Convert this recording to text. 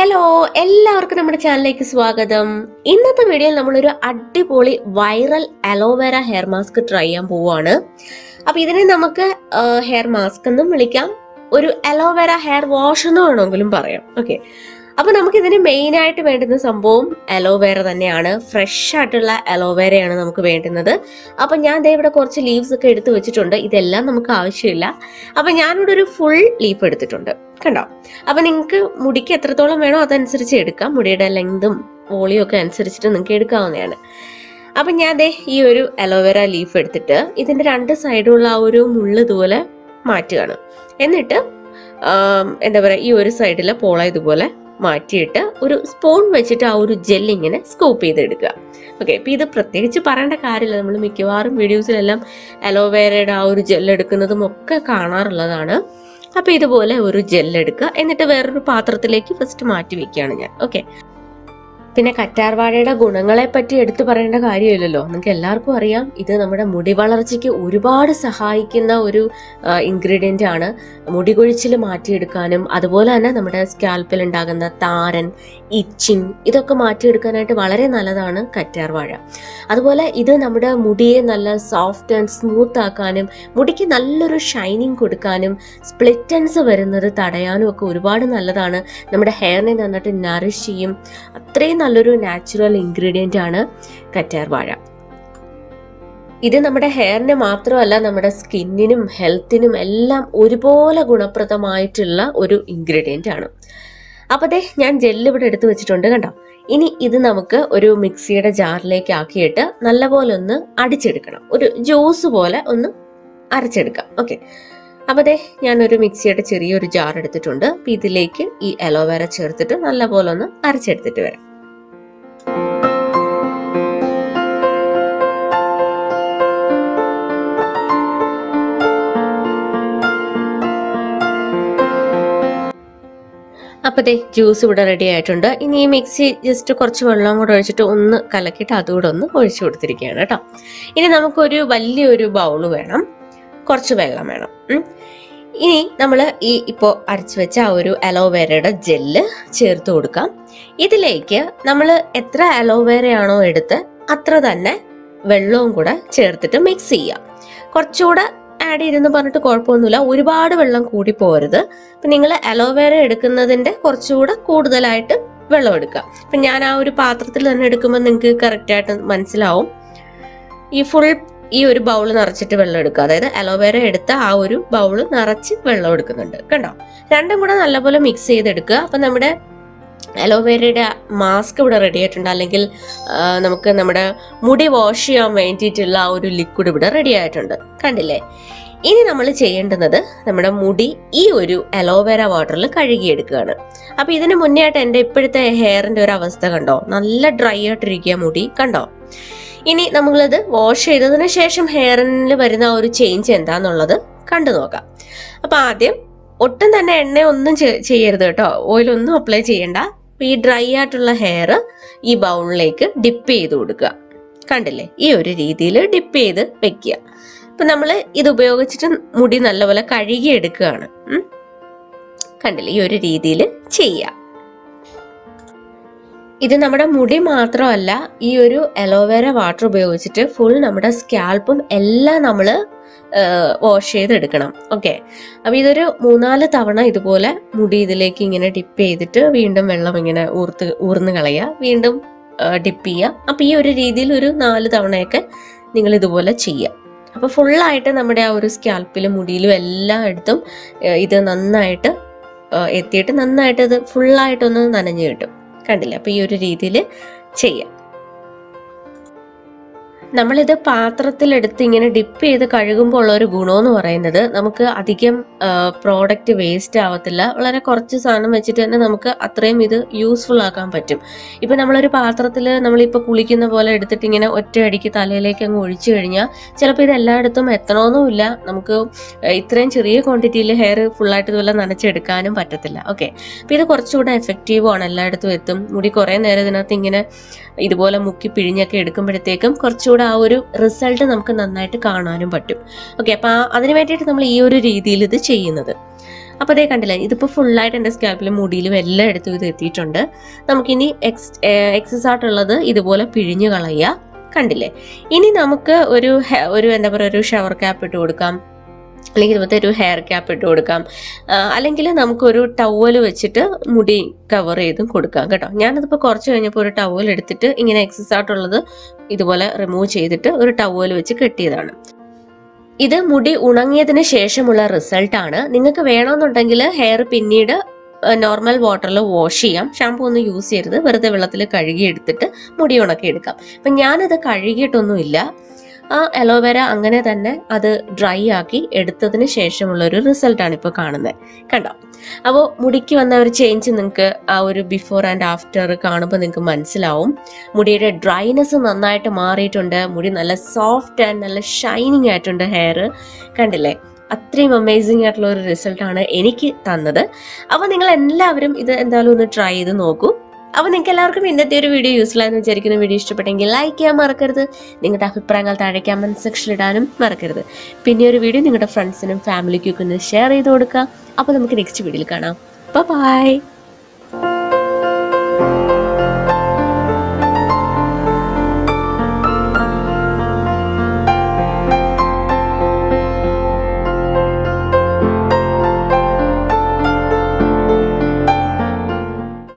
Hello എല്ലാവർക്കും നമ്മുടെ ചാനലിലേക്ക് സ്വാഗതം ഇന്നത്തെ വീഡിയോയിൽ നമ്മളൊരു അടിപൊളി viral aloe vera hair mask try ചെയ്യാൻ പോവുകയാണ് അപ്പൊ ഇതിനെ നമുക്ക് ഹെയർ മാസ്ക് എന്നും വിളിക്കാം ഒരു അലോവേര ഹെയർ വാഷ് എന്ന് വേണമെങ്കിലും പറയാം ഓക്കെ അപ്പൊ നമുക്ക് ഇതിന് മെയിൻ ആയിട്ട് വേണ്ടുന്ന സംഭവം അലോവേര തന്നെയാണ് ഫ്രഷ് ആയിട്ടുള്ള അലോവേരയാണ് നമുക്ക് വേണ്ടുന്നത് അപ്പൊ ഞാൻ ദേ ഇവിടെ കുറച്ച് ലീവ്സ് ഒക്കെ എടുത്തു വെച്ചിട്ടുണ്ട് ഇതെല്ലാം നമുക്ക് ആവശ്യമില്ല അപ്പൊ ഞാനിവിടെ ഒരു ഫുൾ ലീഫ് എടുത്തിട്ടുണ്ട് കണ്ടോ അപ്പൊ നിങ്ങൾക്ക് മുടിക്ക് എത്രത്തോളം വേണോ അതനുസരിച്ച് എടുക്കാം മുടിയുടെ ലെങ്തും വോളിയും ഒക്കെ അനുസരിച്ചിട്ട് നിങ്ങൾക്ക് എടുക്കാവുന്നതാണ് അപ്പൊ ഞാൻ ദേ ഈ ഒരു അലോവേര ലീഫ് എടുത്തിട്ട് ഇതിന്റെ രണ്ട് സൈഡുള്ള ആ ഒരു മുള്ള് ഇതുപോലെ മാറ്റുകയാണ് എന്നിട്ട് ആം, എന്താ പറയാ ഈ ഒരു സൈഡിലെ പോള ഇതുപോലെ മാറ്റിയിട്ട് ഒരു സ്പൂൺ വെച്ചിട്ട് ആ ഒരു ജെൽ ഇങ്ങനെ സ്കൂപ്പ് ചെയ്തെടുക്കുക ഓക്കെ ഇപ്പൊ ഇത് പ്രത്യേകിച്ച് പറയേണ്ട കാര്യമില്ല നമ്മൾ മിക്കവാറും വീഡിയോസിലെല്ലാം അലോവേരയുടെ ആ ഒരു ജെൽ എടുക്കുന്നതും ഒക്കെ കാണാറുള്ളതാണ് അപ്പൊ ഇതുപോലെ ഒരു ജെൽ എടുക്കുക എന്നിട്ട് വേറൊരു പാത്രത്തിലേക്ക് ഫസ്റ്റ് മാറ്റി വെക്കുകയാണ് ഞാൻ ഓക്കെ പിന്നെ കറ്റാർവാഴയുടെ ഗുണങ്ങളെ പറ്റി എടുത്തു പറയേണ്ട കാര്യമില്ലല്ലോ നിങ്ങൾക്ക് എല്ലാവർക്കും അറിയാം ഇത് നമ്മുടെ മുടി വളർച്ചയ്ക്ക് ഒരുപാട് സഹായിക്കുന്ന ഒരു ഇൻഗ്രീഡിയൻ്റ് ആണ് മുടി കൊഴിച്ചിൽ മാറ്റിയെടുക്കാനും അതുപോലെ തന്നെ നമ്മുടെ സ്കാൽപ്പിൽ ഉണ്ടാകുന്ന താരൻ ഇച്ചിങ് ഇതൊക്കെ മാറ്റിയെടുക്കാനായിട്ട് വളരെ നല്ലതാണ് കറ്റാർവാഴ അതുപോലെ ഇത് നമ്മുടെ മുടിയെ നല്ല സോഫ്റ്റ് ആൻഡ് സ്മൂത്ത് ആക്കാനും മുടിക്ക് നല്ലൊരു ഷൈനിങ് കൊടുക്കാനും സ്പ്ലിറ്റൻസ് വരുന്നത് തടയാനും ഒക്കെ ഒരുപാട് നല്ലതാണ് നമ്മുടെ ഹെയറിനെ നന്നായിട്ട് നറിഷ് ചെയ്യും അത്രയും നല്ലൊരു നാച്ചുറൽ ഇൻഗ്രീഡിയൻ്റ് ആണ് കറ്റാർവാഴ ഇത് നമ്മുടെ ഹെയറിന് മാത്രമല്ല നമ്മുടെ സ്കിന്നിനും ഹെൽത്തിനും എല്ലാം ഒരുപോലെ ഗുണപ്രദമായിട്ടുള്ള ഒരു ഇൻഗ്രീഡിയൻ്റ് ആണ് അപ്പോൾ ദേ ഞാൻ ജെല്ല് ഇവിടെ എടുത്തു വെച്ചിട്ടുണ്ട് കണ്ടോ ഇനി ഇത് നമുക്ക് ഒരു മിക്സിയുടെ ജാറിലേക്ക് ആക്കിയിട്ട് നല്ലപോലെ ഒന്ന് അടിച്ചെടുക്കണം ഒരു ജ്യൂസ് പോലെ ഒന്ന് അരച്ചെടുക്കാം ഓക്കെ അപ്പോൾ ദേ ഞാനൊരു മിക്സിയുടെ ചെറിയൊരു ജാർ എടുത്തിട്ടുണ്ട് അപ്പൊ ഇതിലേക്ക് ഈ അലോവേര ചേർത്തിട്ട് നല്ലപോലെ ഒന്ന് അരച്ചെടുത്തിട്ട് വരാം അപ്പൊ ദേ ജ്യൂസ് ഇവിടെ റെഡി ആയിട്ടുണ്ട് ഇനി ഈ മിക്സി ജസ്റ്റ് കുറച്ച് വെള്ളം കൂടെ ഒഴിച്ചിട്ട് ഒന്ന് കലക്കിയിട്ട് അതുകൂടെ ഒന്ന് ഒഴിച്ചു കൊടുത്തിരിക്കുകയാണ് കേട്ടോ ഇനി നമുക്കൊരു വലിയൊരു ബൗള് വേണം കുറച്ച് വെള്ളം വേണം ഉം. ഇനി നമ്മൾ ഈ ഇപ്പോൾ അരച്ചു വെച്ച ആ ഒരു അലോവേരയുടെ ജെല്ല് ചേർത്ത് കൊടുക്കാം ഇതിലേക്ക് നമ്മൾ എത്ര അലോവേരയാണോ എടുത്ത് അത്ര തന്നെ വെള്ളവും കൂടെ ചേർത്തിട്ട് മിക്സ് ചെയ്യാം കുറച്ചുകൂടെ ആഡ് ചെയ്തെന്ന് പറഞ്ഞിട്ട് കുഴപ്പമൊന്നുമില്ല ഒരുപാട് വെള്ളം കൂടി പോരുത് അപ്പം നിങ്ങൾ അലോവേര എടുക്കുന്നതിൻ്റെ കുറച്ചുകൂടെ കൂടുതലായിട്ട് വെള്ളം എടുക്കുക അപ്പം ഞാൻ ആ ഒരു പാത്രത്തിൽ തന്നെ എടുക്കുമ്പോൾ നിങ്ങൾക്ക് കറക്റ്റായിട്ട് മനസ്സിലാവും ഈ ഫുൾ ഈ ഒരു ബൗൾ നിറച്ചിട്ട് വെള്ളം എടുക്കുക അതായത് അലോവേര എടുത്ത ആ ഒരു ബൗൾ നിറച്ച് വെള്ളം എടുക്കുന്നുണ്ട് കണ്ടോ രണ്ടും കൂടെ നല്ലപോലെ മിക്സ് ചെയ്തെടുക്കുക അപ്പം നമ്മുടെ അലോവേരയുടെ മാസ്ക് ഇവിടെ റെഡി ആയിട്ടുണ്ട് അല്ലെങ്കിൽ ആ, നമുക്ക് നമ്മുടെ മുടി വാഷ് ചെയ്യാൻ വേണ്ടിയിട്ടുള്ള ആ ഒരു ലിക്വിഡ് ഇവിടെ റെഡി ആയിട്ടുണ്ട് കണ്ടില്ലേ ഇനി നമ്മൾ ചെയ്യേണ്ടുന്നത് നമ്മുടെ മുടി ഈ ഒരു അലോവേര വാട്ടറിൽ കഴുകിയെടുക്കുകയാണ് അപ്പൊ ഇതിന് മുന്നേ ആയിട്ട് എൻ്റെ ഇപ്പോഴത്തെ ഹെയറിന്റെ ഒരു അവസ്ഥ കണ്ടോ നല്ല ഡ്രൈ ആയിട്ടിരിക്കുക മുടി കണ്ടോ ഇനി നമ്മളിത് വാഷ് ചെയ്തതിന് ശേഷം ഹെയറിൽ വരുന്ന ആ ഒരു ചേഞ്ച് എന്താന്നുള്ളത് കണ്ടു നോക്കാം അപ്പൊ ആദ്യം ഒട്ടും തന്നെ എണ്ണ ഒന്നും ചെ- ചെയ്യരുത് കേട്ടോ ഓയിലൊന്നും അപ്ലൈ ചെയ്യണ്ട അപ്പൊ ഈ ഡ്രൈ ആയിട്ടുള്ള ഹെയർ ഈ ബൗളിലേക്ക് ഡിപ്പ് ചെയ്ത് കൊടുക്കുക കണ്ടില്ലേ ഈ ഒരു രീതിയിൽ ഡിപ്പ് ചെയ്ത് വെക്കുക അപ്പൊ നമ്മൾ ഇത് ഉപയോഗിച്ചിട്ട് മുടി നല്ലപോലെ കഴുകി എടുക്കുകയാണ് ഉം. കണ്ടില്ലേ ഈ ഒരു രീതിയിൽ ചെയ്യാം ഇത് നമ്മുടെ മുടി മാത്രമല്ല ഈ ഒരു അലോവേര വാട്ടർ ഉപയോഗിച്ചിട്ട് ഫുൾ നമ്മുടെ സ്കാൽപ്പും എല്ലാം നമ്മൾ വാഷ് ചെയ്തെടുക്കണം ഓക്കെ അപ്പൊ ഇതൊരു മൂന്നാല് തവണ ഇതുപോലെ മുടി ഇതിലേക്ക് ഇങ്ങനെ ഡിപ്പ് ചെയ്തിട്ട് വീണ്ടും വെള്ളം ഇങ്ങനെ ഊർത്ത് ഊർന്ന് കളയുക വീണ്ടും ഡിപ്പ് ചെയ്യുക അപ്പൊ ഈ ഒരു രീതിയിൽ ഒരു നാല് തവണയൊക്കെ നിങ്ങൾ ഇതുപോലെ ചെയ്യുക അപ്പൊ ഫുള്ളായിട്ട് നമ്മുടെ ആ ഒരു സ്കാൽപ്പിലും മുടിയിലും എല്ലായിടത്തും ഏഹ് ഇത് നന്നായിട്ട് ഏഹ് എത്തിയിട്ട് നന്നായിട്ട് ഇത് ഫുള്ളായിട്ടൊന്ന് നനഞ്ഞു കിട്ടും കണ്ടില്ലേ അപ്പൊ ഈ ഒരു രീതിയിൽ ചെയ്യാം നമ്മളിത് പാത്രത്തിലെടുത്ത് ഇങ്ങനെ ഡിപ്പ് ചെയ്ത് കഴുകുമ്പോൾ ഉള്ള ഒരു ഗുണമെന്ന് പറയുന്നത് നമുക്ക് അധികം പ്രോഡക്റ്റ് വേസ്റ്റ് ആവത്തില്ല വളരെ കുറച്ച് സാധനം വെച്ചിട്ട് തന്നെ നമുക്ക് അത്രയും ഇത് യൂസ്ഫുൾ ആക്കാൻ പറ്റും ഇപ്പൊ നമ്മളൊരു പാത്രത്തിൽ നമ്മളിപ്പോൾ കുളിക്കുന്ന പോലെ എടുത്തിട്ട് ഇങ്ങനെ ഒറ്റയടിക്ക് തലയിലേക്ക് അങ്ങ് ഒഴിച്ചു കഴിഞ്ഞാൽ ചിലപ്പോൾ ഇത് എല്ലായിടത്തും എത്തണമെന്നുമില്ല നമുക്ക് ഏഹ് ഇത്രയും ചെറിയ ക്വാണ്ടിറ്റിയിൽ ഹെയർ ഫുള്ളായിട്ട് ഇതുപോലെ നനച്ചെടുക്കാനും പറ്റത്തില്ല ഓക്കെ അപ്പോൾ ഇത് കുറച്ചുകൂടെ എഫക്റ്റീവും ആണ് എല്ലായിടത്തും എത്തും മുടി കുറേ നേരം ഇതിനകത്ത് ഇങ്ങനെ ഇതുപോലെ മുക്കി പിഴിഞ്ഞൊക്കെ എടുക്കുമ്പോഴത്തേക്കും കുറച്ചുകൂടെ ആ ഒരു റിസൾട്ട് നമുക്ക് നന്നായിട്ട് കാണാനും പറ്റും ഓക്കെ അപ്പം അതിന് വേണ്ടിയിട്ട് നമ്മൾ ഈ ഒരു രീതിയിൽ ഇത് ചെയ്യുന്നത് അപ്പോൾ അതേ കണ്ടില്ലേ ഇതിപ്പോൾ ഫുള്ളായിട്ട് എൻ്റെ സ്കാൽപ്പിലും മുടിയിലും എല്ലായിടത്തും ഇത് എത്തിയിട്ടുണ്ട് നമുക്കിനി എക്സ് എക്സസ് ആയിട്ടുള്ളത് ഇതുപോലെ പിഴിഞ്ഞു കളയുക കണ്ടില്ലേ ഇനി നമുക്ക് ഒരു ഹെ- ഒരു എന്താ പറയുക ഒരു ഷവർ ക്യാപ്പ് ഇട്ട് കൊടുക്കാം അല്ലെങ്കിൽ ഇതുപോലത്തെ ഒരു ഹെയർ ക്യാപ്പ് ഇട്ട് കൊടുക്കാം അല്ലെങ്കിൽ നമുക്കൊരു ടവൽ വെച്ചിട്ട് മുടി കവർ ചെയ്തും കൊടുക്കാം കേട്ടോ ഞാനതിപ്പോൾ കുറച്ച് കഴിഞ്ഞപ്പോൾ ഒരു ടവൽ എടുത്തിട്ട് ഇങ്ങനെ എക്സസ് ആയിട്ടുള്ളത് ഇതുപോലെ റിമൂവ് ചെയ്തിട്ട് ഒരു ടവൽ വെച്ച് കെട്ടിയതാണ് ഇത് മുടി ഉണങ്ങിയതിന് ശേഷമുള്ള റിസൾട്ട് ആണ് നിങ്ങൾക്ക് വേണമെന്നുണ്ടെങ്കിൽ ഹെയർ പിന്നീട് നോർമൽ വാട്ടറിൽ വാഷ് ചെയ്യാം ഷാമ്പു ഒന്നും യൂസ് ചെയ്യരുത് വെറുതെ വെള്ളത്തിൽ കഴുകി എടുത്തിട്ട് മുടി ഉണക്കി എടുക്കാം അപ്പം ഞാനത് കഴുകിയിട്ടൊന്നുമില്ല ആ അലോവേര അങ്ങനെ തന്നെ അത് ഡ്രൈ ആക്കി എടുത്തതിന് ശേഷമുള്ള ഒരു റിസൾട്ടാണ് ഇപ്പോൾ കാണുന്നത് കണ്ടോ അപ്പോൾ മുടിക്ക് വന്ന ഒരു ചേഞ്ച് നിങ്ങൾക്ക് ആ ഒരു ബിഫോർ ആൻഡ് ആഫ്റ്റർ കാണുമ്പോൾ നിങ്ങൾക്ക് മനസ്സിലാവും മുടിയുടെ ഡ്രൈനെസ് നന്നായിട്ട് മാറിയിട്ടുണ്ട് മുടി നല്ല സോഫ്റ്റ് ആൻഡ് നല്ല ഷൈനിങ് ആയിട്ടുണ്ട് ഹെയർ കണ്ടില്ലേ അത്രയും അമേസിംഗ് ആയിട്ടുള്ള ഒരു റിസൾട്ടാണ് എനിക്ക് തന്നത് അപ്പോൾ നിങ്ങൾ എല്ലാവരും ഇത് എന്തായാലും ഒന്ന് ട്രൈ ചെയ്ത് നോക്കൂ അപ്പോൾ നിങ്ങൾക്ക് എല്ലാവർക്കും ഇന്നത്തെ ഒരു വീഡിയോ യൂസ്ഫുൾ ആയെന്ന് വിചാരിക്കുന്ന വീഡിയോ ഇഷ്ടപ്പെട്ടെങ്കിൽ ലൈക്ക് ചെയ്യാൻ മറക്കരുത് നിങ്ങളുടെ അഭിപ്രായങ്ങൾ താഴെ കമൻറ്റ് സെക്ഷനിൽ ഇടാനും മറക്കരുത് പിന്നെ ഒരു വീഡിയോ നിങ്ങളുടെ ഫ്രണ്ട്സിനും ഫാമിലിക്കും ഒക്കെ ഒന്ന് ഷെയർ ചെയ്ത് കൊടുക്കുക അപ്പോൾ നമുക്ക് നെക്സ്റ്റ് വീഡിയോയിൽ കാണാം ബൈ